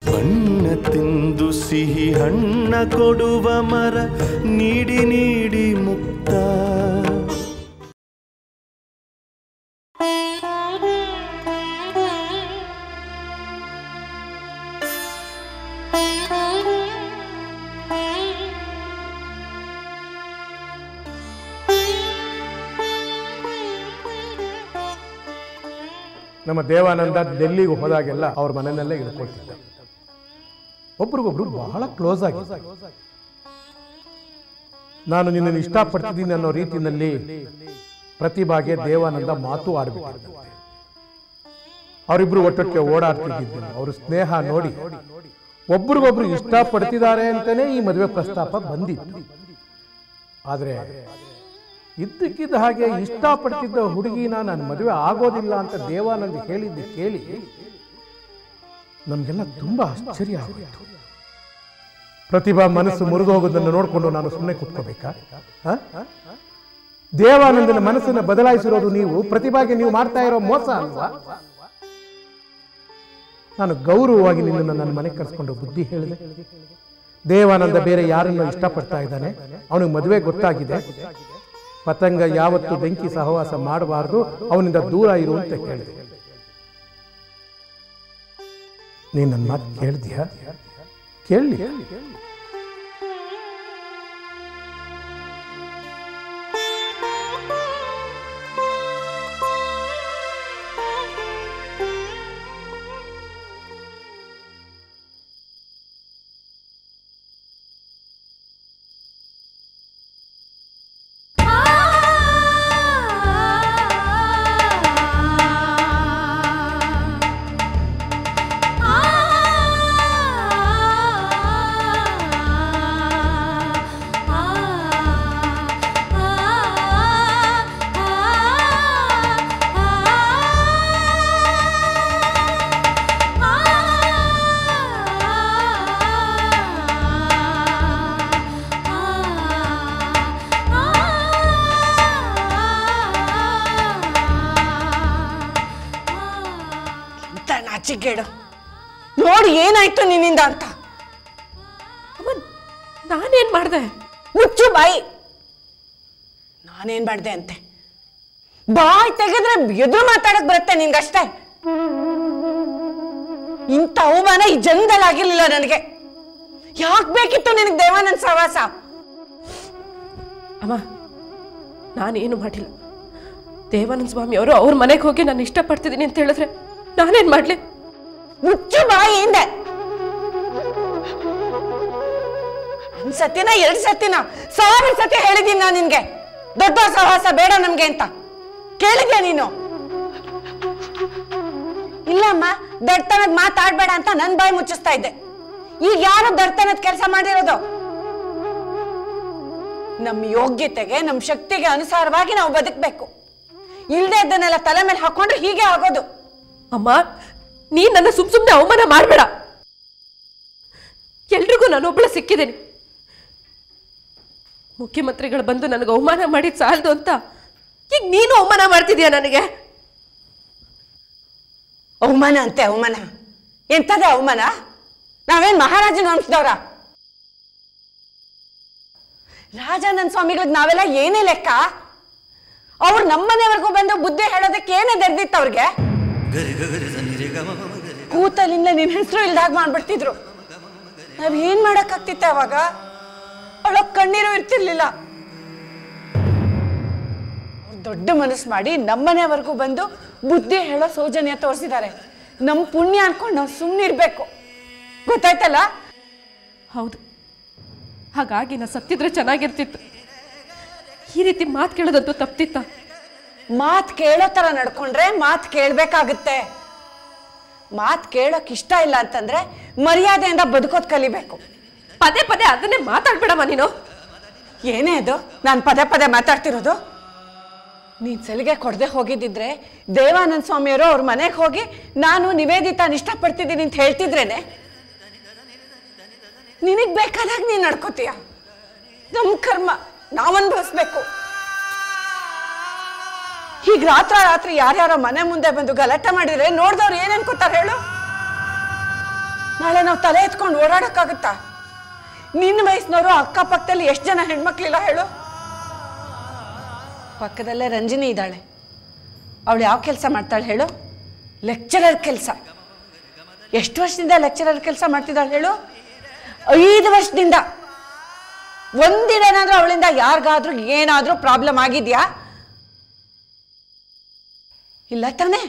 ಬಣ್ಣ ತಿಂದು ಸಿಹಿ ಹಣ್ಣ ಕೊಡುವ ಮರ ನೀಡಿ ನೀಡಿ ಮುಕ್ತ ನಮ್ಮ ದೇವಾನಂದ ಡೆಲ್ಲಿಗೆ ಹೋದಾಗೆಲ್ಲ ಅವ್ರ ಮನೆಯಲ್ಲೇ ಇಳ್ಕೊಳ್ತಿದ್ದ ಒಬ್ರಿಗೊಬ್ರು ಬಹಳ ಕ್ಲೋಸ್ ಆಗಿ ನಾನು ನಿನ್ನನ್ನು ಇಷ್ಟಪಡ್ತಿದ್ದೀನಿ ಅನ್ನೋ ರೀತಿಯಲ್ಲಿ ಪ್ರತಿಭಾಗೆ ದೇವಾನಂದ ಮಾತು ಆಡ್ಬಿಟ್ಟಿದ್ದಂತೆ ಅವರಿಬ್ರು ಒಟ್ಟೊಟ್ಟಿಗೆ ಓಡಾಡ್ತಿದ್ದಿದ್ದು ಅವ್ರ ಸ್ನೇಹ ನೋಡಿ ಒಬ್ರಿಗೊಬ್ರು ಇಷ್ಟಪಡ್ತಿದ್ದಾರೆ ಅಂತಾನೆ ಈ ಮದುವೆ ಪ್ರಸ್ತಾಪ ಬಂದಿತ್ತು ಆದ್ರೆ ಇದ್ದಕ್ಕಿದ್ದ ಹಾಗೆ ಇಷ್ಟಪಡ್ತಿದ್ದ ಹುಡುಗಿನ ನಾನು ಮದುವೆ ಆಗೋದಿಲ್ಲ ಅಂತ ದೇವಾನಂದ್ ಹೇಳಿದ್ದು ಕೇಳಿ ನಮಗೆಲ್ಲ ತುಂಬಾ ಆಶ್ಚರ್ಯ ಆಗೋಯ್ತು ಪ್ರತಿಭಾ ಮನಸ್ಸು ಮುರಿದು ಹೋಗೋದನ್ನು ನೋಡಿಕೊಂಡು ನಾನು ಸುಮ್ಮನೆ ಕೂತ್ಕೋಬೇಕಾ ಹ? ದೇವಾನಂದನ ಮನಸ್ಸನ್ನು ಬದಲಾಯಿಸಿರೋದು ನೀವು ಪ್ರತಿಭಾಗೆ ನೀವು ಮಾಡ್ತಾ ಇರೋ ಮೋಸ ಅಲ್ವಾ ನಾನು ಗೌರವವಾಗಿ ನಿನ್ನನ್ನು ನನ್ನ ಮನೆಗೆ ಕರೆಸ್ಕೊಂಡು ಬುದ್ಧಿ ಹೇಳಿದೆ ದೇವಾನಂದ ಬೇರೆ ಯಾರನ್ನು ಇಷ್ಟಪಡ್ತಾ ಇದ್ದಾನೆ ಅವನಿಗೆ ಮದುವೆ ಗೊತ್ತಾಗಿದೆ ಪತಂಗ ಯಾವತ್ತು ಬೆಂಕಿ ಸಹವಾಸ ಮಾಡಬಾರ್ದು ಅವನಿಂದ ದೂರ ಇರು ಅಂತ ಹೇಳಿದೆ ನೀನು ನನ್ನ ಮಾತು ಕೇಳಿದ್ಯಾ ಕೇಳಿ ಅಂತ ನಾಚಿಕೆಡು ನೋಡಿ ಏನಾಯ್ತು ನಿನ್ನಿಂದ ಅಂತ ಅಮ್ಮ ನಾನೇನ್ ಮಾಡ್ದೆ ಮುಚ್ಚು ಬಾಯಿ ನಾನೇನ್ ಮಾಡ್ದೆ ಅಂತೆ ಬಾಯಿ ತೆಗೆದ್ರೆ ಎದುರು ಮಾತಾಡಕ್ ಬರುತ್ತೆ ನಿನ್ಗಷ್ಟೇ ಇಂಥ ಅವಮಾನ ಈ ಜನ್ಮದಲ್ಲಿ ಆಗಿರ್ಲಿಲ್ಲ ನನಗೆ ಯಾಕೆ ಬೇಕಿತ್ತು ನಿನಗೆ ದೇವಾನಂದ್ ಸಹವಾಸ ಅಮ್ಮ ನಾನೇನು ಮಾಡಿಲ್ಲ ದೇವಾನಂದ ಸ್ವಾಮಿ ಅವರು ಅವ್ರ ಮನೆಗೆ ಹೋಗಿ ನಾನು ಇಷ್ಟಪಡ್ತಿದ್ದೀನಿ ಅಂತ ಹೇಳಿದ್ರೆ ನಾನೇನ್ ಮಾಡ್ಲಿ ಮುಚ್ಚು ಬಾಯಿ ಹಿಂದೆ ಒಂದ್ ಸತಿನ ಎರಡ್ ಸತಿನ ಸಾವಿರ ಸತಿ ಹೇಳಿದೀನಿ ನಾನು ನಿನ್ಗೆ ದೊಡ್ಡ ಸಹವಾಸ ಬೇಡ ನಮ್ಗೆ ಅಂತ ಕೇಳಿದ್ಯಾ ನೀನು ಇಲ್ಲಮ್ಮ ದಡ್ತನದ್ ಮಾತಾಡ್ಬೇಡ ಅಂತ ನನ್ ಬಾಯಿ ಮುಚ್ಚಿಸ್ತಾ ಇದ್ದೆ ಈಗ ಯಾರು ದಡ್ತನದ ಕೆಲಸ ಮಾಡಿರೋದು ನಮ್ಮ ಯೋಗ್ಯತೆಗೆ ನಮ್ಮ ಶಕ್ತಿಗೆ ಅನುಸಾರವಾಗಿ ನಾವು ಬದುಕಬೇಕು ಇಲ್ದೇ ಇದ್ದನ್ನೆಲ್ಲ ತಲೆ ಮೇಲೆ ಹಾಕೊಂಡ್ರೆ ಹೀಗೆ ಆಗೋದು ಅಮ್ಮ ನೀನ್ ನನ್ನ ಸುಮ್ ಸುಮ್ನೆ ಅವಮಾನ ಮಾಡಬೇಡ ಎಲ್ರಿಗೂ ನಾನೊಬ್ಬಳ ಸಿಕ್ಕಿದ್ದೀನಿ ಮುಖ್ಯಮಂತ್ರಿಗಳು ಬಂದು ನನಗೆ ಅವಮಾನ ಮಾಡಿದ್ ಸಾಲದು ಅಂತ ಈಗ ನೀನು ಅವಮಾನ ಮಾಡ್ತಿದ್ಯಾ ನನಗೆ ಅವಮಾನ ಅಂತೆ ಅವಮಾನ ಎಂತದೇ ಅವಮಾನ ನಾವೇನ್ ಮಹಾರಾಜನ ವಂಶದವ್ರ ರಾಜಾನಂದ ಸ್ವಾಮಿಗಳಿಗೆ ನಾವೆಲ್ಲ ಏನೇ ಲೆಕ್ಕ ಅವ್ರು ನಮ್ಮನೆವರೆಗೂ ಬಂದು ಬುದ್ಧಿ ಹೇಳೋದಕ್ಕೆ ಏನೇ ದರ್ದಿತ್ತು ಅವ್ರಿಗೆ ಕೂತಲಿಂದ ನಿನ್ ಹೆಸರು ಇಲ್ದಾಗ ಮಾಡ್ಬಿಡ್ತಿದ್ರು ನಾವ್ ಏನ್ ಮಾಡಕ್ಕಾಗ್ತಿತ್ತ ಅವಾಗ ಅವಳಗ್ ಕಣ್ಣೀರು ಇರ್ತಿರ್ಲಿಲ್ಲ ಅವ್ರು ದೊಡ್ಡ ಮನಸ್ಸು ಮಾಡಿ ನಮ್ಮನೆವರೆಗೂ ಬಂದು ಬುದ್ಧಿ ಹೇಳೋ ಸೌಜನ್ಯ ತೋರಿಸಿದ್ದಾರೆ ನಮ್ಮ ಪುಣ್ಯ ಅನ್ಕೊಂಡು ನಾವು ಸುಮ್ಮನೆ ಇರ್ಬೇಕು ಗೊತ್ತಾಯ್ತಲ್ಲ ಹೌದು ಹಾಗಾಗಿ ನಾ ಸತ್ತಿದ್ರೆ ಚೆನ್ನಾಗಿರ್ತಿತ್ತು ಈ ರೀತಿ ಮಾತು ಕೇಳೋದಂತೂ ತಪ್ತಿತ್ತ ಮಾತ್ ಕೇಳೋ ತರ ನಡ್ಕೊಂಡ್ರೆ ಮಾತ್ ಕೇಳ್ಬೇಕಾಗುತ್ತೆ ಮಾತ್ ಕೇಳೋಕ್ ಇಷ್ಟ ಇಲ್ಲ ಅಂತಂದ್ರೆ ಮರ್ಯಾದೆಯಿಂದ ಬದುಕೋದ್ ಕಲಿಬೇಕು ಪದೇ ಪದೇ ಅದನ್ನೇ ಮಾತಾಡ್ಬೇಡಮ್ಮ ನೀನು ಏನೇ ಅದು ನಾನು ಪದೇ ಪದೇ ಮಾತಾಡ್ತಿರೋದು ನೀನ್ ಸಲಿಗೆ ಕೊಡದೆ ಹೋಗಿದ್ದಿದ್ರೆ ದೇವಾನಂದ ಸ್ವಾಮಿಯವರು ಅವ್ರ ಮನೆಗೆ ಹೋಗಿ ನಾನು ನಿವೇದಿತಾನ ಇಷ್ಟಪಡ್ತಿದ್ದೀನಿ ಅಂತ ಹೇಳ್ತಿದ್ರೇನೆ ನಿನಗ್ ಬೇಕಾದಾಗ ನೀನ್ ನಡ್ಕೋತೀಯ ನಮ್ ಕರ್ಮ ನಾವ್ ಅನ್ಭವಿಸ್ಬೇಕು ಹೀಗ್ ರಾತ್ರ ರಾತ್ರಿ ಯಾರ್ಯಾರೋ ಮನೆ ಮುಂದೆ ಬಂದು ಗಲಾಟೆ ಮಾಡಿದ್ರೆ ನೋಡ್ದವ್ರು ಏನ್ ಅನ್ಕೋತಾರ ಹೇಳು ನಾಳೆ ನಾವು ತಲೆ ಎತ್ಕೊಂಡು ಓಡಾಡಕ್ಕಾಗುತ್ತಾ ನಿನ್ನ ವಯಸ್ಸಿನವರು ಅಕ್ಕಪಕ್ಕದಲ್ಲಿ ಎಷ್ಟು ಜನ ಹೆಣ್ಮಕ್ಳಿಲ್ಲ ಹೇಳು ಪಕ್ಕದಲ್ಲೇ ರಂಜಿನಿ ಇದ್ದಾಳೆ ಅವಳು ಯಾವ ಕೆಲಸ ಮಾಡ್ತಾಳೆ ಹೇಳು ಲೆಕ್ಚರರ್ ಕೆಲಸ ಎಷ್ಟು ವರ್ಷದಿಂದ ಲೆಕ್ಚರರ್ ಕೆಲಸ ಮಾಡ್ತಿದ್ದಾಳೆ ಹೇಳು ಐದು ವರ್ಷದಿಂದ ಒಂದಿನೇನಾದ್ರೂ ಅವಳಿಂದ ಯಾರಿಗಾದ್ರೂ ಏನಾದ್ರೂ ಪ್ರಾಬ್ಲಮ್ ಆಗಿದ್ಯಾ ಇಲ್ಲ ತಾನೇ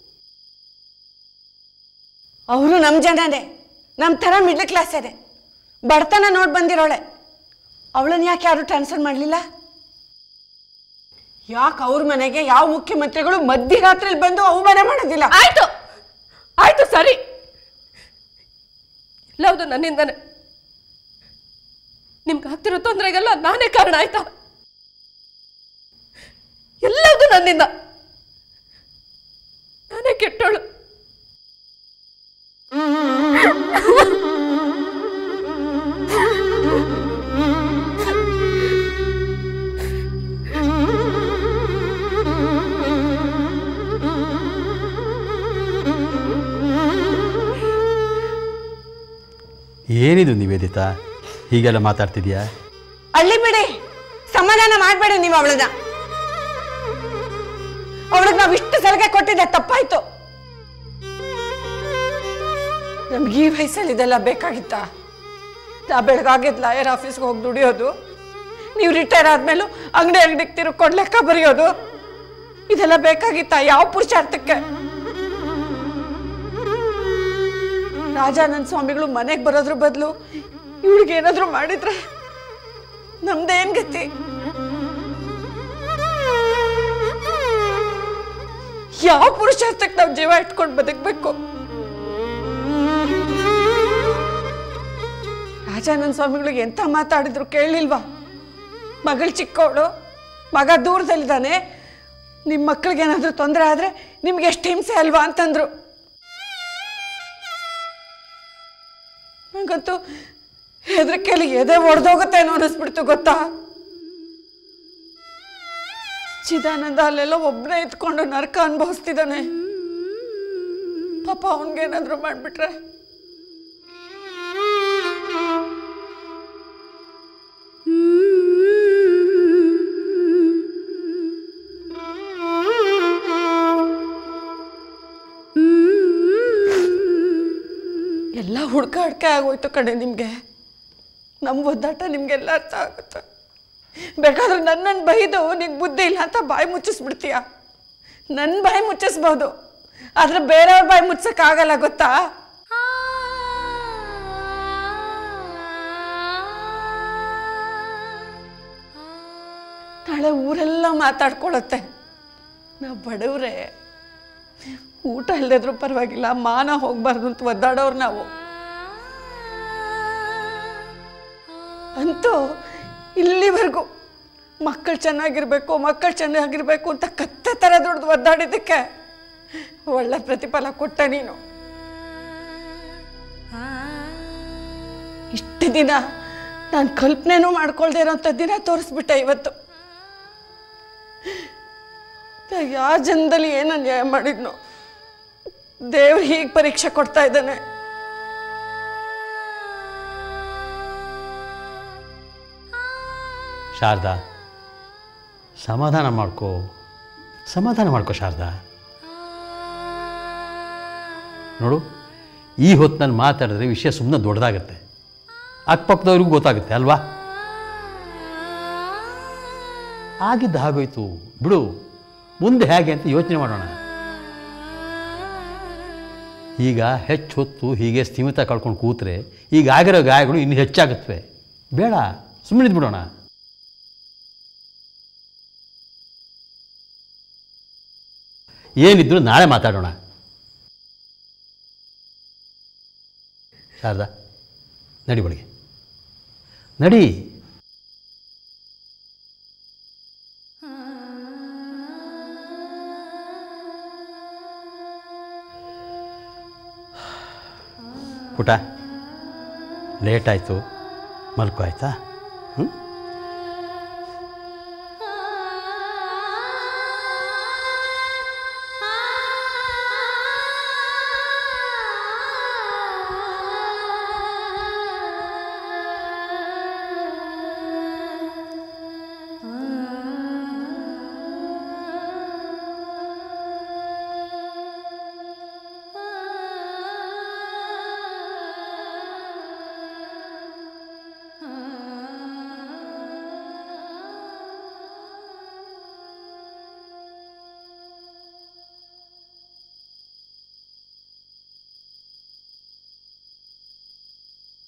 ಅವರು ನಮ್ಮ ಜನನೇ ನಮ್ಮ ಥರ ಮಿಡ್ಲ್ ಕ್ಲಾಸ್ ಇದೆ ಬಡತನ ನೋಡಿ ಬಂದಿರೋಳೆ ಅವಳನ್ನ ಯಾಕೆ ಯಾರು ಟ್ರಾನ್ಸ್ಫರ್ ಮಾಡಲಿಲ್ಲ ಯಾಕೆ ಅವ್ರ ಮನೆಗೆ ಯಾವ ಮುಖ್ಯಮಂತ್ರಿಗಳು ಮಧ್ಯರಾತ್ರಿಲಿ ಬಂದು ಅವಮಾನ ಮಾಡೋದಿಲ್ಲ ಆಯ್ತು ಆಯ್ತು ಸರಿ ಎಲ್ಲವುದು ನನ್ನಿಂದನೇ ನಿಮ್ಗೆ ಆಗ್ತಿರೋ ತೊಂದರೆಗೆಲ್ಲ ನಾನೇ ಕಾರಣ ಆಯ್ತಾ ಎಲ್ಲವುದು ನನ್ನಿಂದ ನಾನೇ ಕೆಟ್ಟೋಳು ಏನಿದು ನಿವೇದಿತಾ ಹೀಗೆಲ್ಲ ಮಾತಾಡ್ತಿದ್ಯಾ ಅಳ್ಳಿ ಬಿಡಿ ಸಮಾಧಾನ ಮಾಡಬೇಡಿ ನೀವು ಅವಳನ್ನ ಅವಳಿಗೆ ನಾವು ಇಷ್ಟು ಸಲಹೆ ಕೊಟ್ಟಿದ್ದೆ ತಪ್ಪಾಯ್ತು ನಮ್ಗೆ ಈ ವಯಸ್ಸಲ್ಲಿ ಇದೆಲ್ಲ ಬೇಕಾಗಿತ್ತಾ ನಾ ಬೆಳಗಾಗಿದ್ದು ಲಾಯರ್ ಆಫೀಸ್ಗೆ ಹೋಗಿ ದುಡಿಯೋದು ನೀವು ರಿಟೈರ್ ಆದ್ಮೇಲೂ ಅಂಗಡಿ ಅಂಗಡಿಗೆ ತಿರುಗ್ಕೊಂಡು ಲೆಕ್ಕ ಬರೆಯೋದು ಇದೆಲ್ಲ ಬೇಕಾಗಿತ್ತಾ ಯಾವ ಪುರುಷಾರ್ಥಕ್ಕೆ ರಾಜಾನಂದ ಸ್ವಾಮಿಗಳು ಮನೆಗೆ ಬರೋದ್ರ ಬದಲು ಇವಳಿಗೆ ಏನಾದರೂ ಮಾಡಿದ್ರೆ ನಮ್ದೇನ್ ಗತಿ ಯಾವ ಪುರುಷಾರ್ಥಕ್ಕೆ ನಾವು ಜೀವ ಇಟ್ಕೊಂಡು ಬದುಕಬೇಕು ರಾಜಾನಂದ ಸ್ವಾಮಿಗಳಿಗೆ ಎಂತ ಮಾತಾಡಿದ್ರು ಕೇಳಲಿಲ್ವಾ ಮಗಳು ಚಿಕ್ಕವಳು ಮಗ ದೂರದಲ್ಲಿದ್ದಾನೆ ನಿಮ್ಮ ಮಕ್ಕಳಿಗೆ ಏನಾದರೂ ತೊಂದರೆ ಆದರೆ ನಿಮ್ಗೆ ಎಷ್ಟು ಹಿಂಸೆ ಅಲ್ವಾ ಅಂತಂದ್ರು ನಂಗಂತೂ ಹೆದರಿಕೆಯಲ್ಲಿ ಎದೆ ಒಡೆದೋಗುತ್ತೇನೋ ಅನ್ನಿಸ್ಬಿಡ್ತು ಗೊತ್ತಾ ಚಿದಾನಂದ ಅಲ್ಲೆಲ್ಲ ಒಬ್ಬನೇ ಇದ್ಕೊಂಡು ನರಕ ಅನುಭವಿಸ್ತಿದ್ದಾನೆ ಪಾಪ ಅವನಿಗೇನಾದ್ರೂ ಮಾಡಿಬಿಟ್ರೆ ಎಲ್ಲ ಹುಡ್ಕಾಡ್ಕೆ ಆಗೋಯ್ತು ಕಣೆ ನಿಮಗೆ ನಮ್ಮ ಒದ್ದಾಟ ನಿಮಗೆಲ್ಲ ಅರ್ಥ ಆಗುತ್ತೆ ಬೇಕಾದ್ರೆ ನನ್ನನ್ನು ಬೈದು ನಿಂಗೆ ಬುದ್ಧಿ ಇಲ್ಲ ಅಂತ ಬಾಯಿ ಮುಚ್ಚಿಸ್ಬಿಡ್ತೀಯ ನನ್ನ ಬಾಯಿ ಮುಚ್ಚಿಸ್ಬೋದು ಆದರೆ ಬೇರೆಯವ್ರ ಬಾಯಿ ಮುಚ್ಚಕ್ಕಾಗಲ್ಲ ಗೊತ್ತಾ ನಾಳೆ ಊರೆಲ್ಲ ಮಾತಾಡ್ಕೊಳತ್ತೆ ನಾವು ಬಡವ್ರೆ ಊಟ ಇಲ್ಲದಿದ್ರೂ ಪರವಾಗಿಲ್ಲ ಮಾನ ಹೋಗ್ಬಾರ್ದು ಅಂತ ಒದ್ದಾಡೋರು ನಾವು ಅಂತೂ ಇಲ್ಲಿವರೆಗೂ ಮಕ್ಕಳು ಚೆನ್ನಾಗಿರ್ಬೇಕು ಮಕ್ಕಳು ಚೆನ್ನಾಗಿರ್ಬೇಕು ಅಂತ ಕತ್ತೆ ಥರ ದುಡ್ದು ಒದ್ದಾಡಿದ್ದಕ್ಕೆ ಒಳ್ಳೆ ಪ್ರತಿಫಲ ಕೊಟ್ಟ ನೀನು ಇಷ್ಟು ದಿನ ನಾನು ಕಲ್ಪನೆನೂ ಮಾಡ್ಕೊಳ್ದೇ ಇರೋಂಥ ದಿನ ತೋರಿಸ್ಬಿಟ್ಟೆ ಇವತ್ತು ಯಾವ ಜನ್ಮದಲ್ಲಿ ಏನು ಅನ್ಯಾಯ ಮಾಡಿದ್ನು ದೇವ್ರು ಹೀಗೆ ಪರೀಕ್ಷೆ ಕೊಡ್ತಾ ಇದ್ದಾನೆ ಶಾರದಾ ಸಮಾಧಾನ ಮಾಡ್ಕೋ ಸಮಾಧಾನ ಮಾಡ್ಕೋ ಶಾರದಾ ನೋಡು ಈ ಹೊತ್ತಿನಲ್ಲಿ ಮಾತಾಡಿದ್ರೆ ವಿಷಯ ಸುಮ್ಮನೆ ದೊಡ್ಡದಾಗತ್ತೆ ಅಕ್ಕಪಕ್ಕದವ್ರಿಗೂ ಗೊತ್ತಾಗುತ್ತೆ ಅಲ್ವಾ ಆಗಿದ್ದು ಹಾಗೋಯ್ತು ಬಿಡು ಮುಂದೆ ಹೇಗೆ ಅಂತ ಯೋಚನೆ ಮಾಡೋಣ ಈಗ ಹೆಚ್ಚು ಹೊತ್ತು ಹೀಗೆ ಸ್ಥಿಮಿತ ಕಳ್ಕೊಂಡು ಕೂತ್ರೆ ಈಗ ಆಗಿರೋ ಗಾಯಗಳು ಇನ್ನೂ ಹೆಚ್ಚಾಗುತ್ತವೆ ಬೇಡ ಸುಮ್ಮನೆ ಬಿಡೋಣ ಏನಿದ್ರು ನಾಳೆ ಮಾತಾಡೋಣ ಶಾರದಾ ನಡಿ ಒಳಗೆ ನಡಿ ಪುಟ ಲೇಟ್ ಆಯಿತು ಮಲ್ಕೋ ಆಯ್ತಾ ಹ್ಞೂ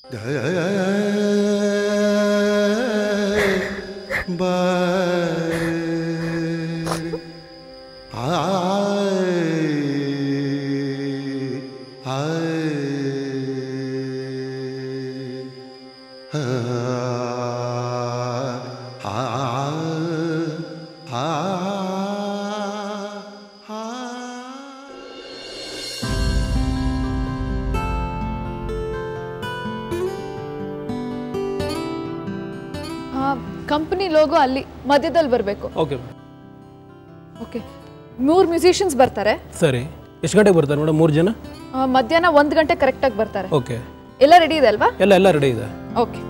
ಕಂಪನಿ ಲೋಗೋ ಅಲ್ಲಿ ಮಧ್ಯದಲ್ಲಿ ಬರಬೇಕು ಓಕೆ ಓಕೆ ಮೂರು ಮ್ಯೂಸಿಷಿಯನ್ಸ್ ಬರ್ತಾರೆ ಸರಿ ಎಷ್ಟು ಗಂಟೆಗೆ ಬರ್ತಾರೆ ಮೇಡಮ್ ಮೂರು ಜನ ಆ, ಮಧ್ಯಾಹ್ನ ಒಂದು ಗಂಟೆ ಕರೆಕ್ಟಾಗಿ ಬರ್ತಾರೆ ಓಕೆ ಎಲ್ಲ ರೆಡಿ ಇದೆ ಅಲ್ವಾ ಎಲ್ಲ ಎಲ್ಲ ರೆಡಿ ಇದೆ okay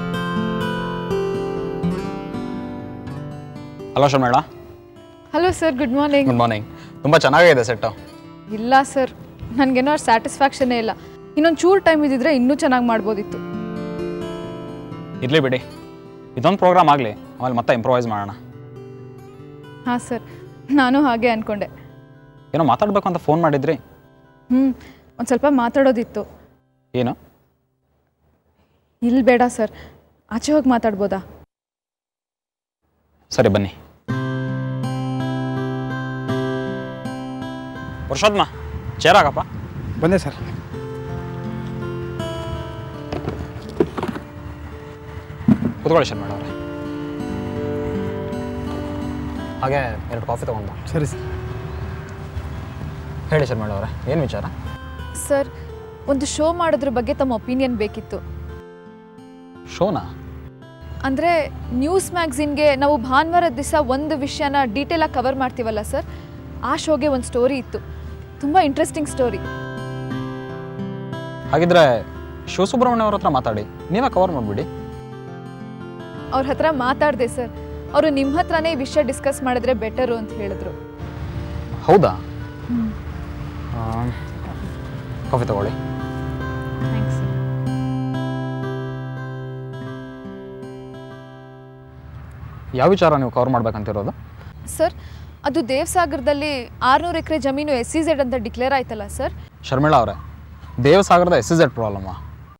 hello Sharmila hello sir good morning good morning ತುಂಬ ಚೆನ್ನಾಗಿದೆ ಸೆಟ್ಟು ಇಲ್ಲ ಸರ್ ನನಗೇನೋ ಸ್ಯಾಟಿಸ್ಫ್ಯಾಕ್ಷನ್ನೇ ಇಲ್ಲ ಇನ್ನೊಂದು ಚೂರು ಟೈಮ್ ಇದ್ದಿದ್ರೆ ಇನ್ನೂ ಚೆನ್ನಾಗಿ ಮಾಡ್ಬೋದಿತ್ತು ಇರಲಿ ಬಿಡಿ ಇದೊಂದು ಪ್ರೋಗ್ರಾಮ್ ಆಗಲಿ ಆಮೇಲೆ ಮತ್ತೆ ಇಂಪ್ರೂವೈಸ್ ಮಾಡೋಣ ಹಾಂ ಸರ್ ನಾನು ಹಾಗೆ ಅಂದ್ಕೊಂಡೆ ಏನೋ ಮಾತಾಡಬೇಕು ಅಂತ ಫೋನ್ ಮಾಡಿದ್ರಿ ಹ್ಞೂ ಒಂದು ಸ್ವಲ್ಪ ಮಾತಾಡೋದಿತ್ತು ಏನು ಇಲ್ಲಿ ಬೇಡ ಸರ್ ಆಚೆ ಹೋಗಿ ಮಾತಾಡ್ಬೋದಾ ಸರಿ ಬನ್ನಿ ಪುರುಷೋತ್ಮ ಚೇರ್ ಆಗಪ್ಪ ಬಂದೆ ಸರ್ ಕುತ್ಕೊಳ್ಳಿ ಶರ್ಮೇಳ ಅವರೇ ಹಾಗೆ ಎರಡು ಕಾಫಿ ತೊಗೊಂಡು ಸರಿ ಸರ್ ಹೇಳಿ ಶರ್ಮೇಳ ಅವರೇ ಏನು ವಿಚಾರ ಸರ್ ಒಂದು ಶೋ ಮಾಡೋದ್ರ ಬಗ್ಗೆ ತಮ್ಮ ಒಪಿನಿಯನ್ ಬೇಕಿತ್ತು ಶೋನಾ ಅಂದರೆ ನ್ಯೂಸ್ ಮ್ಯಾಗ್ಝಿನ್ಗೆ ನಾವು ಭಾನುವಾರದ ದಿವಸ ಒಂದು ವಿಷಯನ ಡೀಟೇಲಾಗಿ ಕವರ್ ಮಾಡ್ತೀವಲ್ಲ ಸರ್ ಆ ಶೋಗೆ ಒಂದು ಸ್ಟೋರಿ ಇತ್ತು ತುಂಬ ಇಂಟ್ರೆಸ್ಟಿಂಗ್ ಸ್ಟೋರಿ ಹಾಗಿದ್ರೆ ಶಿವಸುಬ್ರಹ್ಮಣ್ಯ ಅವ್ರ ಹತ್ರ ಮಾತಾಡಿ ನೀವೇ ಕವರ್ ಮಾಡಿಬಿಡಿ ಅವ್ರ ಹತ್ರ ಮಾತಾಡಿದೆ ಸರ್ ಅವರು ನಿಮ್ಮ ಹತ್ರನೇ ಈ ವಿಷಯ ಡಿಸ್ಕಸ್ ಮಾಡಿದ್ರೆ ಬೆಟರು ಅಂತ ಹೇಳಿದ್ರು ಹೌದಾ ಆ, ಕಾಫಿ ತಗೊಳ್ಳಿ ಥ್ಯಾಂಕ್ಸ್ ಸರ್ ಯಾವ ವಿಚಾರ ನೀವು ಕವರ್ ಮಾಡ್ಬೇಕಂತಿರೋದು ಸರ್ ಅದು ದೇವಸಾಗರದಲ್ಲಿ ಆರುನೂರು ಎಕರೆ ಜಮೀನು ಎಸ್ ಸಿ ಝೆಡ್ ಅಂತ ಡಿಕ್ಲೇರ್ ಆಯ್ತಲ್ಲ ಸರ್ ಶರ್ಮಿಳಾ ಅವರೇ ದೇವಸಾಗರದ ಎಸ್ ಇಸ್ ಎಡ್ ಪ್ರಾಬ್ಲಮ್ಮ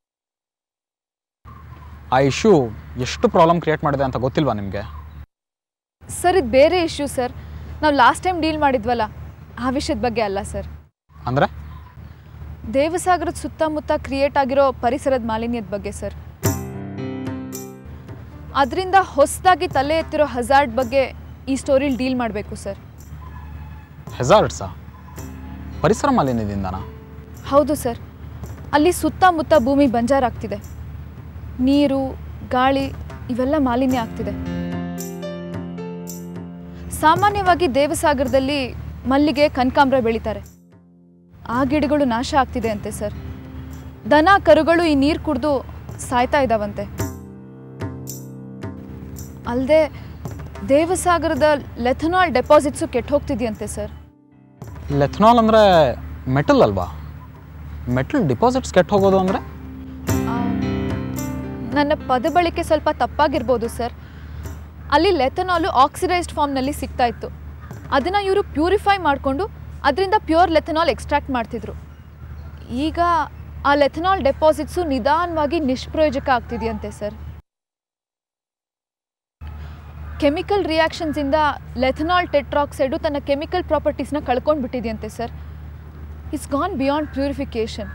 ಆ ಇಶ್ಯೂ ಎಷ್ಟು ಪ್ರಾಬ್ಲಮ್ ಕ್ರಿಯೇಟ್ ಮಾಡಿದೆ ಅಂತ ಗೊತ್ತಿಲ್ವಾ ನಿಮಗೆ ಸರ್ ಇದು ಬೇರೆ ಇಶ್ಯೂ ಸರ್ ನಾವು ಲಾಸ್ಟ್ ಟೈಮ್ ಡೀಲ್ ಮಾಡಿದ್ವಲ್ಲ ಆ ವಿಷಯದ ಬಗ್ಗೆ ಅಲ್ಲ ಸರ್ ಅಂದರೆ ದೇವಸಾಗರದ ಸುತ್ತಮುತ್ತ ಕ್ರಿಯೇಟ್ ಆಗಿರೋ ಪರಿಸರದ ಮಾಲಿನ್ಯದ ಬಗ್ಗೆ ಸರ್ ಅದರಿಂದ ಹೊಸದಾಗಿ ತಲೆ ಎತ್ತಿರೋ ಹಜಾರ್ಡ್ ಬಗ್ಗೆ ಈ ಸ್ಟೋರಿಲಿ ಡೀಲ್ ಮಾಡಬೇಕು ಸರ್ ಹೆಸಾರ್ಡ್ಸಾ ಪರಿಸರ ಮಾಲಿನ್ಯದಿಂದನಾ ಹೌದು ಸರ್ ಅಲ್ಲಿ ಸುತ್ತಮುತ್ತ ಭೂಮಿ ಬಂಜಾರಾಗ್ತಿದೆ ನೀರು ಗಾಳಿ ಇವೆಲ್ಲ ಮಾಲಿನ್ಯ ಆಗ್ತಿದೆ ಸಾಮಾನ್ಯವಾಗಿ ದೇವಸಾಗರದಲ್ಲಿ ಮಲ್ಲಿಗೆ ಕನಕಾಂಬ್ರ ಬೆಳೀತಾರೆ ಆ ಗಿಡಗಳು ನಾಶ ಆಗ್ತಿದೆ ಅಂತೆ ಸರ್ ದನ ಕರುಗಳು ಈ ನೀರು ಕುಡಿದು ಸಾಯ್ತಾ ಇದ್ದಾವಂತೆ ಅಲ್ಲದೆ ದೇವಸಾಗರದ ಲೆಥನಾಲ್ ಡೆಪಾಸಿಟ್ಸು ಕೆಟ್ಟು ಹೋಗ್ತಿದೆಯಂತೆ ಸರ್ ಲೆಥನಾಲ್ ಅಂದರೆ ಮೆಟಲ್ ಅಲ್ವಾ ಮೆಟಲ್ ಡಿಪಾಸಿಟ್ಸ್ ಕೆಟ್ಟು ಹೋಗೋದು ಅಂದರೆ ಆ, ನನ್ನ ಪದ ಬಳಕೆ ಸ್ವಲ್ಪ ತಪ್ಪಾಗಿರ್ಬೋದು ಸರ್ ಅಲ್ಲಿ ಲೆಥನಾಲು ಆಕ್ಸಿಡೈಸ್ಡ್ ಫಾರ್ಮ್ನಲ್ಲಿ ಸಿಗ್ತಾ ಇತ್ತು ಅದನ್ನು ಇವರು ಪ್ಯೂರಿಫೈ ಮಾಡಿಕೊಂಡು ಅದರಿಂದ ಪ್ಯೂರ್ ಲೆಥನಾಲ್ ಎಕ್ಸ್ಟ್ರಾಕ್ಟ್ ಮಾಡ್ತಿದ್ರು ಈಗ ಆ ಲೆಥನಾಲ್ ಡೆಪಾಸಿಟ್ಸು ನಿಧಾನವಾಗಿ ನಿಷ್ಪ್ರಯೋಜಕ ಆಗ್ತಿದೆಯಂತೆ ಸರ್ ಕೆಮಿಕಲ್ ರಿಯಾಕ್ಷನ್ಸಿಂದ ಲೆಥನಾಲ್ ಟೆಟ್ರಾಕ್ಸೈಡು ತನ್ನ ಕೆಮಿಕಲ್ ಪ್ರಾಪರ್ಟೀಸ್ನ ಕಳ್ಕೊಂಡು ಬಿಟ್ಟಿದೆಯಂತೆ sir it's gone beyond purification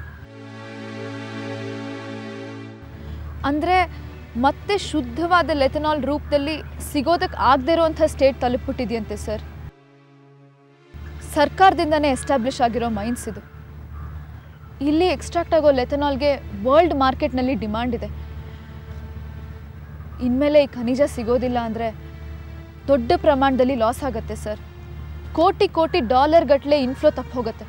ಅಂದರೆ ಮತ್ತೆ ಶುದ್ಧವಾದ ಲೆಥನಾಲ್ ರೂಪದಲ್ಲಿ ಸಿಗೋದಕ್ಕೆ ಆಗದೆ ಇರೋವಂಥ ಸ್ಟೇಟ್ ತಲುಪಿಬಿಟ್ಟಿದೆಯಂತೆ ಸರ್ ಸರ್ಕಾರದಿಂದನೇ ಎಸ್ಟಾಬ್ಲಿಷ್ ಆಗಿರೋ ಮೈನ್ಸ್ ಇದು ಇಲ್ಲಿ ಎಕ್ಸ್ಟ್ರಾಕ್ಟ್ ಆಗೋ ಲೆಥನಾಲ್ಗೆ ವರ್ಲ್ಡ್ ಮಾರ್ಕೆಟ್ನಲ್ಲಿ ಡಿಮಾಂಡ್ ಇದೆ ಇನ್ಮೇಲೆ ಈ ಖನಿಜ ಸಿಗೋದಿಲ್ಲ ಅಂದರೆ ದೊಡ್ಡ ಪ್ರಮಾಣದಲ್ಲಿ ಲಾಸ್ ಆಗುತ್ತೆ ಸರ್ ಕೋಟಿ ಕೋಟಿ ಡಾಲರ್ ಗಟ್ಟಲೆ ಇನ್ಫ್ಲೋ ತಪ್ಪು ಹೋಗುತ್ತೆ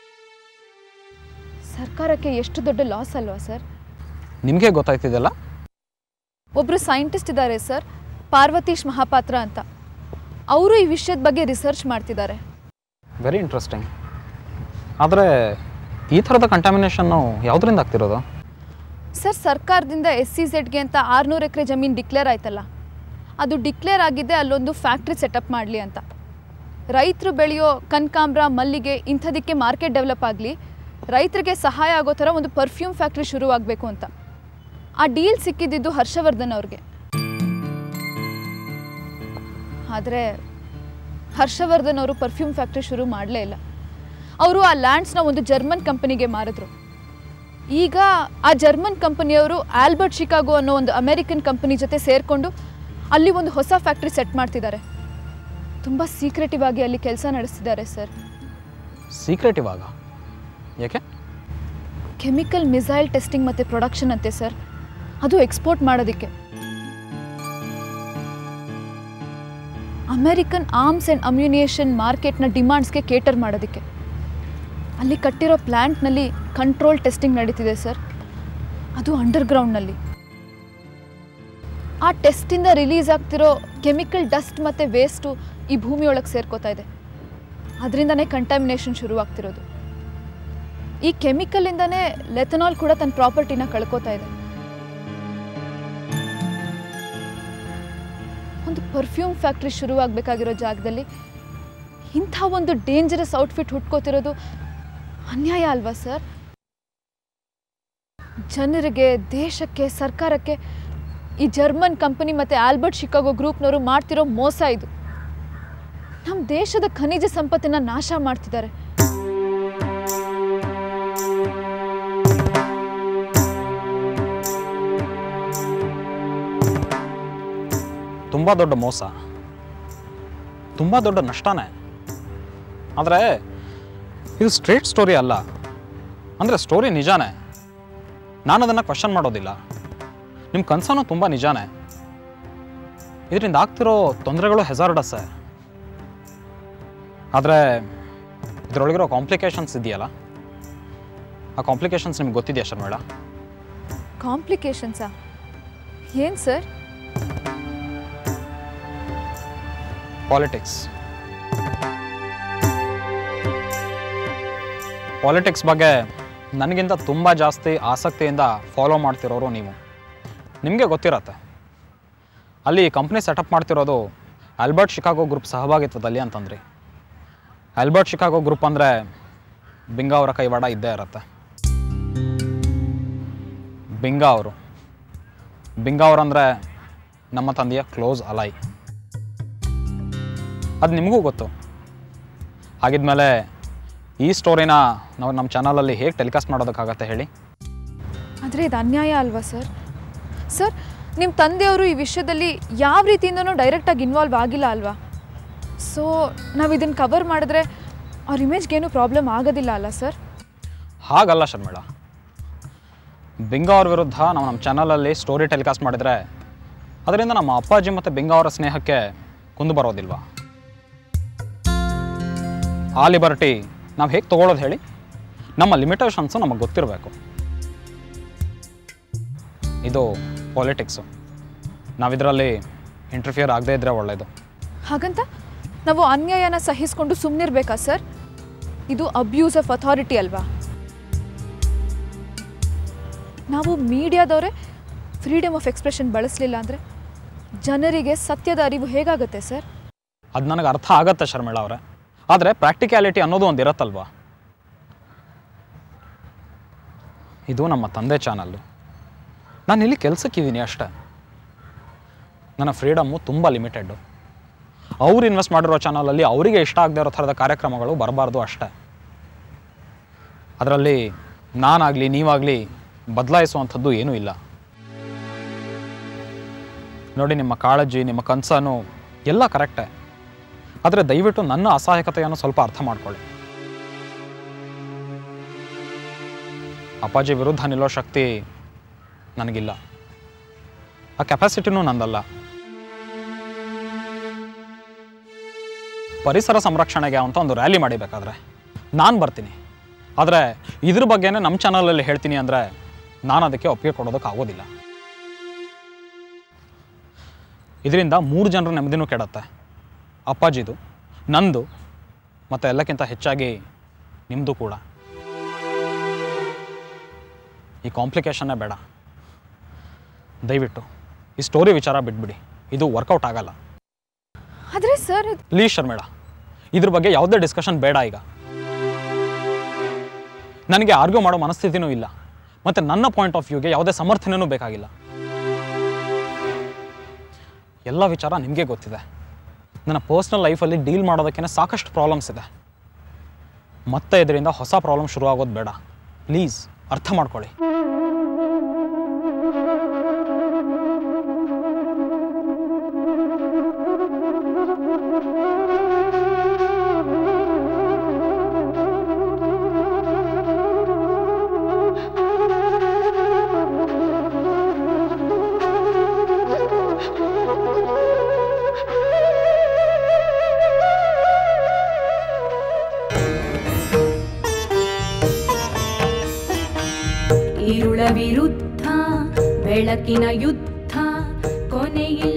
ಸರ್ಕಾರಕ್ಕೆ ಎಷ್ಟು ದೊಡ್ಡ ಲಾಸ್ ಅಲ್ವಾ ಸರ್ ನಿಮಗೆ ಗೊತ್ತಾಯ್ತಿದೆಲ್ಲ ಒಬ್ಬರು ಸೈಂಟಿಸ್ಟ್ ಇದ್ದಾರೆ ಸರ್ ಪಾರ್ವತೀಶ್ ಮಹಾಪಾತ್ರ ಅಂತ ಅವರು ಈ ವಿಷಯದ ಬಗ್ಗೆ ರಿಸರ್ಚ್ ಮಾಡ್ತಿದ್ದಾರೆ ವೆರಿ ಇಂಟ್ರೆಸ್ಟಿಂಗ್ ಆದರೆ ಈ ಥರದ ಕಂಟಾಮಿನೇಷನ್ನು ಯಾವುದರಿಂದ ಆಗ್ತಿರೋದು ಸರ್ ಸರ್ಕಾರದಿಂದ ಎಸ್ ಸಿ ಝೆಡ್ಗೆ ಅಂತ ಆರುನೂರು ಎಕರೆ ಜಮೀನು ಡಿಕ್ಲೇರ್ ಆಯ್ತಲ್ಲ ಅದು ಡಿಕ್ಲೇರ್ ಆಗಿದ್ದೆ ಅಲ್ಲೊಂದು ಫ್ಯಾಕ್ಟ್ರಿ ಸೆಟಪ್ ಮಾಡಲಿ ಅಂತ ರೈತರು ಬೆಳೆಯೋ ಕನಕಾಂಬ್ರ ಮಲ್ಲಿಗೆ ಇಂಥದಕ್ಕೆ ಮಾರ್ಕೆಟ್ ಡೆವಲಪ್ ಆಗಲಿ ರೈತರಿಗೆ ಸಹಾಯ ಆಗೋ ಥರ ಒಂದು ಪರ್ಫ್ಯೂಮ್ ಫ್ಯಾಕ್ಟ್ರಿ ಶುರುವಾಗಬೇಕು ಅಂತ ಆ ಡೀಲ್ ಸಿಕ್ಕಿದ್ದಿದ್ದು ಹರ್ಷವರ್ಧನ್ ಅವ್ರಿಗೆ ಆದರೆ ಹರ್ಷವರ್ಧನ್ ಅವರು ಪರ್ಫ್ಯೂಮ್ ಫ್ಯಾಕ್ಟ್ರಿ ಶುರು ಮಾಡಲೇ ಇಲ್ಲ ಅವರು ಆ ಲ್ಯಾಂಡ್ಸ್ನ ಒಂದು ಜರ್ಮನ್ ಕಂಪನಿಗೆ ಮಾರಿದ್ರು ಈಗ ಆ ಜರ್ಮನ್ ಕಂಪನಿಯವರು ಆಲ್ಬರ್ಟ್ ಶಿಕಾಗೋ ಅನ್ನೋ ಒಂದು ಅಮೆರಿಕನ್ ಕಂಪನಿ ಜೊತೆ ಸೇರಿಕೊಂಡು ಅಲ್ಲಿ ಒಂದು ಹೊಸ ಫ್ಯಾಕ್ಟ್ರಿ ಸೆಟ್ ಮಾಡ್ತಿದ್ದಾರೆ ತುಂಬ ಸೀಕ್ರೆಟಿವ್ ಆಗಿ ಅಲ್ಲಿ ಕೆಲಸ ನಡೆಸ್ತಿದ್ದಾರೆ ಸರ್ ಸೀಕ್ರೆಟ್ ಇವಾಗ ಯಾಕೆ ಕೆಮಿಕಲ್ ಮಿಸೈಲ್ ಟೆಸ್ಟಿಂಗ್ ಮತ್ತು ಪ್ರೊಡಕ್ಷನ್ ಅಂತೆ ಸರ್ ಅದು ಎಕ್ಸ್ಪೋರ್ಟ್ ಮಾಡೋದಕ್ಕೆ ಅಮೆರಿಕನ್ ಆರ್ಮ್ಸ್ ಆ್ಯಂಡ್ ಅಮ್ಯುನಿಯೇಷನ್ ಮಾರ್ಕೆಟ್ನ ಡಿಮಾಂಡ್ಸ್ಗೆ ಕೇಟರ್ ಮಾಡೋದಕ್ಕೆ ಅಲ್ಲಿ ಕಟ್ಟಿರೋ ಪ್ಲ್ಯಾಂಟ್ನಲ್ಲಿ ಕಂಟ್ರೋಲ್ ಟೆಸ್ಟಿಂಗ್ ನಡೀತಿದೆ ಸರ್ ಅದು ಅಂಡರ್ಗ್ರೌಂಡ್ನಲ್ಲಿ ಆ ಟೆಸ್ಟಿಂದ ರಿಲೀಸ್ ಆಗ್ತಿರೋ ಕೆಮಿಕಲ್ ಡಸ್ಟ್ ಮತ್ತು ವೇಸ್ಟು ಈ ಭೂಮಿಯೊಳಗೆ ಸೇರ್ಕೋತಾ ಇದೆ ಅದರಿಂದನೇ ಕಂಟಾಮಿನೇಷನ್ ಶುರುವಾಗ್ತಿರೋದು ಈ ಕೆಮಿಕಲಿಂದನೇ ಲೆಥನಾಲ್ ಕೂಡ ತನ್ನ ಪ್ರಾಪರ್ಟಿನ ಕಳ್ಕೊತಾ ಇದೆ ಒಂದು ಪರ್ಫ್ಯೂಮ್ ಫ್ಯಾಕ್ಟ್ರಿ ಶುರುವಾಗಬೇಕಾಗಿರೋ ಜಾಗದಲ್ಲಿ ಇಂಥ ಒಂದು ಡೇಂಜರಸ್ ಔಟ್ಫಿಟ್ ಹುಟ್ಕೋತಿರೋದು ಅನ್ಯಾಯ ಅಲ್ವಾ ಸರ್ ಜನರಿಗೆ ದೇಶಕ್ಕೆ ಸರ್ಕಾರಕ್ಕೆ ಈ ಜರ್ಮನ್ ಕಂಪನಿ ಮತ್ತು ಆಲ್ಬರ್ಟ್ ಶಿಕಾಗೋ ಗ್ರೂಪ್ನವರು ಮಾಡ್ತಿರೋ ಮೋಸ ಇದು ನಮ್ಮ ದೇಶದ ಖನಿಜ ಸಂಪತ್ತನ್ನು ನಾಶ ಮಾಡ್ತಿದ್ದಾರೆ ತುಂಬ ದೊಡ್ಡ ಮೋಸ ತುಂಬ ದೊಡ್ಡ ನಷ್ಟನೇ ಆದರೆ ಇದು ಸ್ಟ್ರೇಟ್ ಸ್ಟೋರಿ ಅಲ್ಲ ಅಂದರೆ ಸ್ಟೋರಿ ನಿಜಾನೇ ನಾನು ಅದನ್ನು ಕ್ವಶನ್ ಮಾಡೋದಿಲ್ಲ ನಿಮ್ಮ ಕನಸನೂ ತುಂಬ ನಿಜಾನೇ ಇದರಿಂದ ಆಗ್ತಿರೋ ತೊಂದರೆಗಳು ಹೆಜಾರ್ಡಸ್ಸೇ ಆದರೆ ಇದರೊಳಗಿರೋ ಕಾಂಪ್ಲಿಕೇಶನ್ಸ್ ಇದೆಯಲ್ಲ ಆ ಕಾಂಪ್ಲಿಕೇಶನ್ಸ್ ನಿಮ್ಗೆ ಗೊತ್ತಿದೆಯಾ ಶರ್ಮೇಳ ಕಾಂಪ್ಲಿಕೇಶನ್ಸಾ ಏನು ಸರ್ ಪಾಲಿಟಿಕ್ಸ್ ಪಾಲಿಟಿಕ್ಸ್ ಬಗ್ಗೆ ನನಗಿಂತ ತುಂಬ ಜಾಸ್ತಿ ಆಸಕ್ತಿಯಿಂದ ಫಾಲೋ ಮಾಡ್ತಿರೋರು ನೀವು ನಿಮಗೆ ಗೊತ್ತಿರತ್ತೆ ಅಲ್ಲಿ ಕಂಪ್ನಿ ಸೆಟಪ್ ಮಾಡ್ತಿರೋದು ಆಲ್ಬರ್ಟ್ ಶಿಕಾಗೋ ಗ್ರೂಪ್ ಸಹಭಾಗಿತ್ವದಲ್ಲಿ ಅಂತಂದ್ರಿ ಆಲ್ಬರ್ಟ್ ಶಿಕಾಗೋ ಗ್ರೂಪ್ ಅಂದರೆ ಬಿಂಗಾ ಅವರ ಕೈವಾಡ ಇದ್ದೇ ಇರತ್ತೆ ಬಿಂಗಾ ಅವರು ಬಿಂಗಾ ಅವರಂದರೆ ನಮ್ಮ ತಂದೆಯ ಕ್ಲೋಸ್ ಅಲೈ ಅದು ನಿಮಗೂ ಗೊತ್ತು ಹಾಗಿದ್ಮೇಲೆ ಈ ಸ್ಟೋರಿನ ನಾವು ನಮ್ಮ ಚಾನಲಲ್ಲಿ ಹೇಗೆ ಟೆಲಿಕಾಸ್ಟ್ ಮಾಡೋದಕ್ಕಾಗತ್ತೆ ಹೇಳಿ ಆದರೆ ಇದು ಅನ್ಯಾಯ ಅಲ್ವಾ ಸರ್ ಸರ್ ನಿಮ್ಮ ತಂದೆಯವರು ಈ ವಿಷಯದಲ್ಲಿ ಯಾವ ರೀತಿಯಿಂದನೂ ಡೈರೆಕ್ಟಾಗಿ ಇನ್ವಾಲ್ವ್ ಆಗಿಲ್ಲ ಅಲ್ವಾ ಸೊ ನಾವು ಇದನ್ನು ಕವರ್ ಮಾಡಿದ್ರೆ ಅವ್ರ ಇಮೇಜ್ಗೇನು ಪ್ರಾಬ್ಲಮ್ ಆಗೋದಿಲ್ಲ ಅಲ್ಲ ಸರ್ ಹಾಗಲ್ಲ ಶರ್ಮಿಳ ಬಿಂಗಾ ಅವ್ರ ವಿರುದ್ಧ ನಾವು ನಮ್ಮ ಚಾನಲಲ್ಲಿ ಸ್ಟೋರಿ ಟೆಲಿಕಾಸ್ಟ್ ಮಾಡಿದರೆ ಅದರಿಂದ ನಮ್ಮ ಅಪ್ಪಾಜಿ ಮತ್ತು ಬಿಂಗಾ ಅವರ ಸ್ನೇಹಕ್ಕೆ ಕುಂದು ಬರೋದಿಲ್ವಾ ಆ ಲಿಬರ್ಟಿ ನಾವು ಹೇಗೆ ತೊಗೊಳೋದು ಹೇಳಿ ನಮ್ಮ ಲಿಮಿಟೇಷನ್ಸು ನಮಗೆ ಗೊತ್ತಿರಬೇಕು ಇದು ಪಾಲಿಟಿಕ್ಸು ನಾವಿದರಲ್ಲಿ ಇಂಟರ್ಫಿಯರ್ ಆಗದೇ ಇದ್ದರೆ ಒಳ್ಳೆಯದು ಹಾಗಂತ ನಾವು ಅನ್ಯಾಯನ ಸಹಿಸ್ಕೊಂಡು ಸುಮ್ಮನಿರ್ಬೇಕಾ ಸರ್ ಇದು ಅಬ್ಯೂಸ್ ಆಫ್ ಅಥಾರಿಟಿ ಅಲ್ವಾ ನಾವು ಮೀಡಿಯಾದವರೇ ಫ್ರೀಡಮ್ ಆಫ್ ಎಕ್ಸ್ಪ್ರೆಷನ್ ಬಳಸಲಿಲ್ಲ ಅಂದರೆ ಜನರಿಗೆ ಸತ್ಯದ ಅರಿವು ಹೇಗಾಗುತ್ತೆ ಸರ್ ಅದು ನನಗೆ ಅರ್ಥ ಆಗತ್ತೆ ಶರ್ಮಿಳಾ ಅವರೇ ಆದರೆ ಪ್ರಾಕ್ಟಿಕ್ಯಾಲಿಟಿ ಅನ್ನೋದು ಒಂದು ಇರತ್ತಲ್ವಾ ಇದು ನಮ್ಮ ತಂದೆ ಚಾನಲ್ಲು ನಾನು ಇಲ್ಲಿ ಕೆಲಸಕ್ಕಿದ್ದೀನಿ ಅಷ್ಟೇ ನನ್ನ ಫ್ರೀಡಮ್ಮು ತುಂಬ ಲಿಮಿಟೆಡ್ಡು ಅವ್ರು ಇನ್ವೆಸ್ಟ್ ಮಾಡಿರೋ ಚಾನಲಲ್ಲಿ ಅವರಿಗೆ ಇಷ್ಟ ಆಗದೆ ಇರೋ ಥರದ ಕಾರ್ಯಕ್ರಮಗಳು ಬರಬಾರ್ದು ಅಷ್ಟೇ ಅದರಲ್ಲಿ ನಾನಾಗಲಿ ನೀವಾಗಲಿ ಬದಲಾಯಿಸುವಂಥದ್ದು ಏನೂ ಇಲ್ಲ ನೋಡಿ ನಿಮ್ಮ ಕಾಳಜಿ ನಿಮ್ಮ ಕನಸನ್ನು ಎಲ್ಲ ಕರೆಕ್ಟೇ ಆದರೆ ದಯವಿಟ್ಟು ನನ್ನ ಅಸಹಾಯಕತೆಯನ್ನು ಸ್ವಲ್ಪ ಅರ್ಥ ಮಾಡ್ಕೊಳ್ಳಿ ಅಪ್ಪಾಜಿ ವಿರುದ್ಧ ನಿಲ್ಲೋ ಶಕ್ತಿ ನನಗಿಲ್ಲ ಆ ಕೆಪಾಸಿಟಿನೂ ನಂದಲ್ಲ ಪರಿಸರ ಸಂರಕ್ಷಣೆಗೆ ಅಂತ ಒಂದು ರ್ಯಾಲಿ ಮಾಡಿಬೇಕಾದ್ರೆ ನಾನು ಬರ್ತೀನಿ ಆದರೆ ಇದ್ರ ಬಗ್ಗೆನೇ ನಮ್ಮ ಚಾನಲಲ್ಲಿ ಹೇಳ್ತೀನಿ ಅಂದರೆ ನಾನು ಅದಕ್ಕೆ ಒಪ್ಪಿಗೆ ಕೊಡೋದಕ್ಕೆ ಆಗೋದಿಲ್ಲ ಇದರಿಂದ ಮೂರು ಜನರ ನೆಮ್ಮದಿನೂ ಕೆಡತ್ತೆ ಅಪ್ಪಾಜಿದು ನಂದು ಮತ್ತು ಎಲ್ಲಕ್ಕಿಂತ ಹೆಚ್ಚಾಗಿ ನಿಮ್ಮದು ಕೂಡ ಈ ಕಾಂಪ್ಲಿಕೇಶನ್ನೇ ಬೇಡ ದಯವಿಟ್ಟು ಈ ಸ್ಟೋರಿ ವಿಚಾರ ಬಿಟ್ಬಿಡಿ ಇದು ವರ್ಕೌಟ್ ಆಗಲ್ಲ ಆದರೆ ಸರ್ ಇದು ಪ್ಲೀಸ್ ಶರ್ಮೇಳ ಇದ್ರ ಬಗ್ಗೆ ಯಾವುದೇ ಡಿಸ್ಕಷನ್ ಬೇಡ ಈಗ ನನಗೆ ಆರ್ಗ್ಯೂ ಮಾಡೋ ಮನಸ್ಥಿತಿನೂ ಇಲ್ಲ ಮತ್ತು ನನ್ನ ಪಾಯಿಂಟ್ ಆಫ್ ವ್ಯೂಗೆ ಯಾವುದೇ ಸಮರ್ಥನೆಯೂ ಬೇಕಾಗಿಲ್ಲ ಎಲ್ಲ ವಿಚಾರ ನಿಮಗೆ ಗೊತ್ತಿದೆ ನನ್ನ ಪರ್ಸ್ನಲ್ ಲೈಫಲ್ಲಿ ಡೀಲ್ ಮಾಡೋದಕ್ಕೆ ಸಾಕಷ್ಟು ಪ್ರಾಬ್ಲಮ್ಸ್ ಇದೆ ಮತ್ತೆ ಇದರಿಂದ ಹೊಸ ಪ್ರಾಬ್ಲಮ್ ಶುರು ಆಗೋದು ಬೇಡ ಪ್ಲೀಸ್ ಅರ್ಥ ಮಾಡ್ಕೊಳ್ಳಿ ಇರುಳ ವಿರುದ್ಧ ಬೆಳಕಿನ ಯುದ್ಧ ಕೊನೆಯಿಲ್ಲ